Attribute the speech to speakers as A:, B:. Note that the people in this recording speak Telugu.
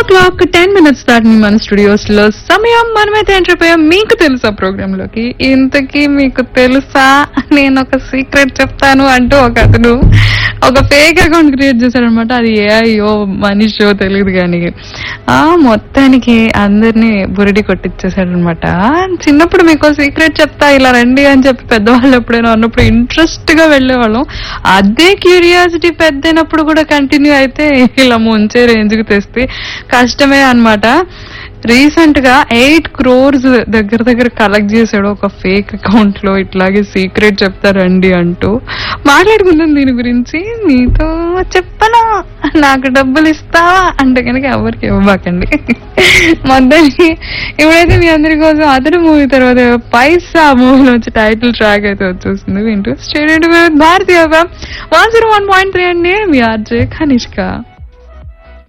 A: ఓ క్లాక్ టెన్ మినిట్స్ దాటిని మన స్టూడియోస్ లో సమయం మనమైతే ఎంటర్ అయిపోయాం మీకు తెలుసా ప్రోగ్రామ్ లోకి ఇంతకీ మీకు తెలుసా నేను ఒక సీక్రెట్ చెప్తాను అంటూ ఒక అతను ఒక ఫేక్ అకౌంట్ క్రియేట్ చేశాడనమాట అది ఏ అయ్యో మనిషో తెలియదు కానీ ఆ మొత్తానికి అందరినీ బురిడి కొట్టించేశాడు అనమాట చిన్నప్పుడు మీకు సీక్రెట్ చెప్తా ఇలా రండి అని చెప్పి పెద్దవాళ్ళు ఎప్పుడైనా ఉన్నప్పుడు ఇంట్రెస్ట్ గా వెళ్ళేవాళ్ళం అదే క్యూరియాసిటీ పెద్దయినప్పుడు కూడా కంటిన్యూ అయితే ఇలా ముంచే రేంజ్ కి తెస్తే కష్టమే అన్నమాట రీసెంట్ గా ఎయిట్ క్రోర్స్ దగ్గర దగ్గర కలెక్ట్ చేశాడు ఒక ఫేక్ అకౌంట్ లో ఇట్లాగే సీక్రెట్ చెప్తారండి అంటూ మాట్లాడుకుందాం దీని గురించి నీతో చెప్పనా నాకు డబ్బులు ఇస్తావా అంటే కనుక ఎవరికి ఇవ్వబాకండి మొత్తానికి ఇప్పుడైతే మీ అందరి కోసం అతడు మూవీ తర్వాత పైసా మూవీలో వచ్చి టైటిల్ ట్రాక్ అయితే వచ్చేస్తుంది వింటూ స్టేడియం భారతీయ one zero one point three అండి మీ ఆర్జే కనిష్క